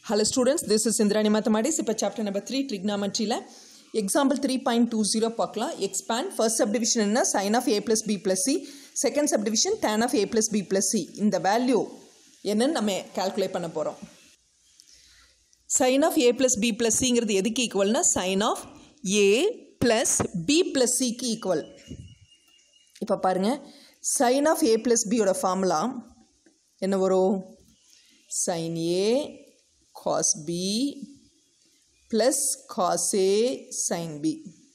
Hello students this is Indrani mathematics இப்போ chapter number three ட்ரிக்னாமெட்ரியில் example three point two zero பார்க்கலாம் expand first subdivision என்ன sine of A plus B plus C second subdivision tan of A plus B plus C இந்த value என்னன்னு நம்ம calculate பண்ண போகிறோம் sine of A plus B plus சிங்கிறது எதுக்கு ஈக்குவல்னா sine of A plus B plus சிக்கு ஈக்குவல் இப்போ பாருங்கள் சைன் ஆஃப் ஏ ப்ளஸ் பியோட ஃபார்முலா என்ன வரும் sin A cos B plus cos A sin B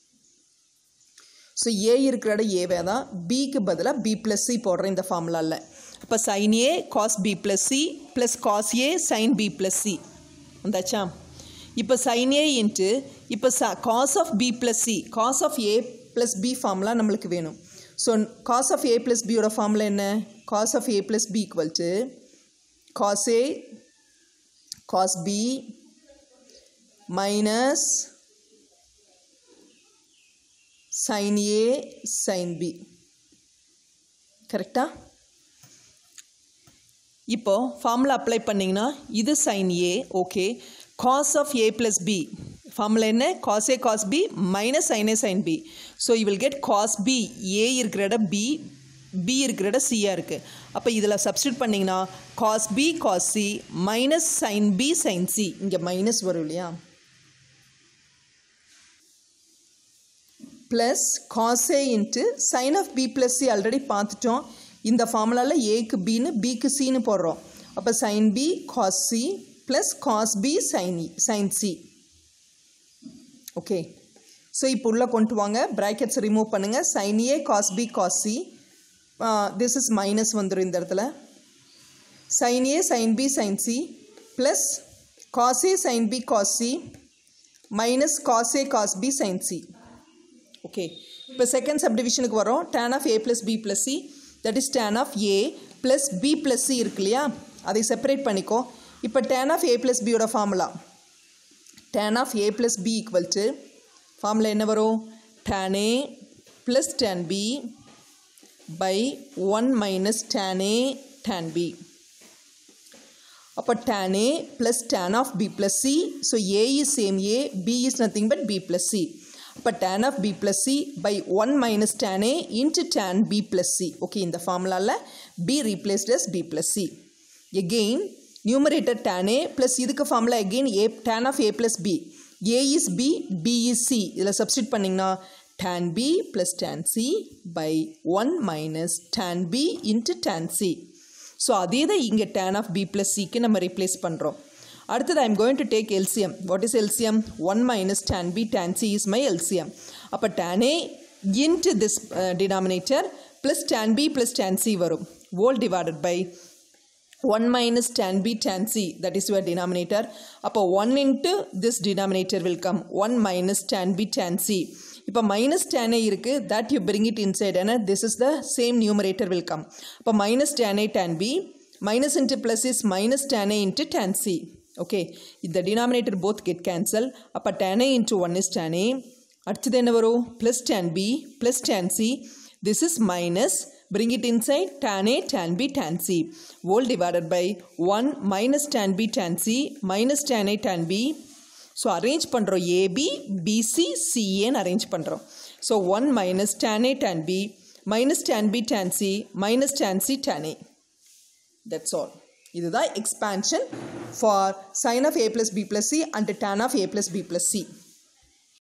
so A இருக்கிற இடம் ஏவே தான் பிக்கு பதிலாக பி ப்ளஸ் சி போடுறேன் இந்த ஃபார்முலாவில் அப்போ sine A cos B plus C plus cos A sine B plus C வந்தாச்சா இப்போ சைன் ஏ இன்ட்டு இப்போ ச cos of B plus C cos of A plus B formula நம்மளுக்கு வேணும் so cos of A plus பியோட formula என்ன cos of A plus B equal to cos A cos B minus sin A sin B கரெக்டா இப்போ formula apply பண்ணிங்கன்னா இது sine A okay cos of A plus B formula என்ன cos A cos B minus sine A sine B so you will get cos B A இருக்கிற இடம் B B இருக்கிற இடம் சியாக இருக்குது அப்போ இதில் சப்ஸ்டியூட் பண்ணிங்கன்னா cos B cos C minus sine B sine C இங்கே மைனஸ் வரும் இல்லையா plus cos A into sine of B plus C already பார்த்துட்டோம் இந்த ஃபார்முலாவில் ஏக்கு பின்னு பிக்கு சின்னு போடுறோம் அப்போ sine B cos C plus cos B sine sine C okay so இப்போ உள்ளே கொண்டு வாங்க ப்ராக்கெட்ஸ் ரிமூவ் பண்ணுங்கள் sine A cos B cos C this is minus வந்துடும் இந்த இடத்துல sine A sine B sine C plus cos A sine B cos C minus cos A cos B sine C okay இப்போ second சப்டிவிஷனுக்கு வரோம் tan of A plus B plus C that is tan of A plus B plus C இருக்கு இல்லையா அதை separate பண்ணிக்கோ இப்போ tan of A plus பியோட formula tan of A plus B equal to formula என்ன வரும் tan A plus tan B by 1 minus tan A tan B. அப்போ tan A plus tan of B plus C. So A is same A, B is nothing but B plus C. அப்போ tan of B plus C by 1 minus tan A into tan B plus C. Okay, இந்த ஃபார்முலாவில் B replaced as B plus C. Again, numerator tan A plus இதுக்கு formula again A tan of A plus B. A is B, B is C. இதில் substitute பண்ணிங்கன்னா tan b plus tan c by 1 minus tan b into tan c. So அதே தான் இங்கே tan of b plus cக்கு நம்ம replace பண்ணுறோம் அடுத்தது I am going to take LCM what is LCM one minus tan b tan c is my LCM அப்போ tan a into this uh, denominator plus tan b plus tan c வரும் whole divided by 1 minus tan b tan c that is your denominator அப்போ 1 into this denominator will come 1 minus tan b tan c இப்போ minus டேனே இருக்குது that you bring it inside ஏன்னா this is the same numerator will come இப்போ minus டேனே tan B minus into plus is minus டேனே into tan C okay இந்த denominator both get cancel அப்போ டேனே இன்ட்டு ஒன் இஸ் டேனே அடுத்தது என்ன வரும் plus tan B plus tan C this is minus bring it inside tan A tan B tan C whole divided by 1 minus tan B tan C minus tan A tan B so arrange பண்ணுறோம் AB BC சிஏன்னு arrange பண்ணுறோம் so one minus tan A tan B minus tan B tan C minus tan C tan A that's all இதுதான் expansion for sin of A plus B plus C and tan of A plus B plus C